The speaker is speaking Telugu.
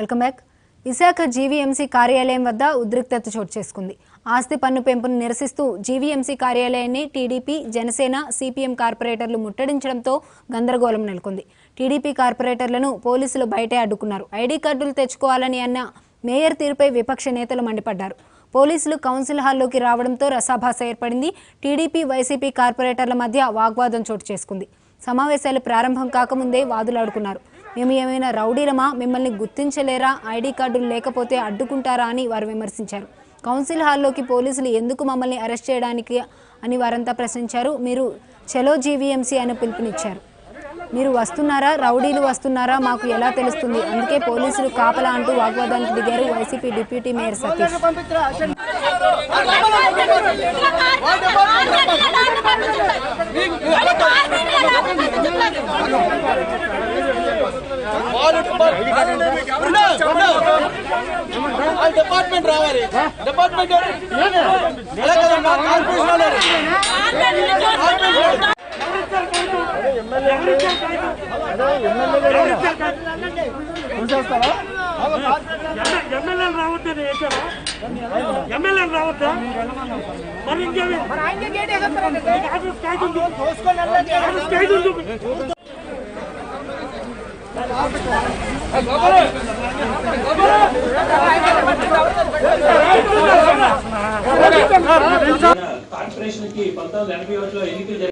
వెల్కమ్ బ్యాక్ విశాఖ జీవీఎంసీ కార్యాలయం వద్ద ఉద్రిక్తత చోటు చేసుకుంది ఆస్తి పన్ను పెంపును నిరసిస్తూ జీవీఎంసీ కార్యాలయాన్ని టీడీపీ జనసేన సిపిఎం కార్పొరేటర్లు ముట్టడించడంతో గందరగోళం నెలకొంది టీడీపీ కార్పొరేటర్లను పోలీసులు బయటే అడ్డుకున్నారు ఐడీ కార్డులు తెచ్చుకోవాలని అన్న మేయర్ తీరుపై విపక్ష నేతలు మండిపడ్డారు పోలీసులు కౌన్సిల్ హాల్లోకి రావడంతో రసాభాస ఏర్పడింది టీడీపీ వైసీపీ కార్పొరేటర్ల మధ్య వాగ్వాదం చోటు చేసుకుంది సమావేశాలు ప్రారంభం కాకముందే వాదులాడుకున్నారు మేము ఏమైనా రౌడీలమా మిమ్మల్ని గుర్తించలేరా ఐడి కార్డులు లేకపోతే అడ్డుకుంటారా అని వారు విమర్శించారు కౌన్సిల్ హాల్లోకి పోలీసులు ఎందుకు మమ్మల్ని అరెస్ట్ చేయడానికి అని వారంతా ప్రశ్నించారు మీరు చలో జీవీఎంసీ అని పిలుపునిచ్చారు మీరు వస్తున్నారా రౌడీలు వస్తున్నారా మాకు ఎలా తెలుస్తుంది అందుకే పోలీసులు కాపలా అంటూ వాగ్వాదానికి దిగారు YCP deputy mayor Satish department రావాలి డిపార్ట్మెంట్ ఎలా కదమ్మా కార్పొరేషన్ వాళ్ళు. ఎమ్మెల్యేలు రావద్దని వేశారా ఎమ్మెల్యేలు రావద్దా మరి ఇంకేమి ఆఫీస్ ఖైదు ఉంది. ఆఫీస్ ఖైదు ఉంది. కార్పొరేషన్ కి పంతొమ్మిది ఎనభై ఒకటిలో ఎన్నికలు జరిగాయి.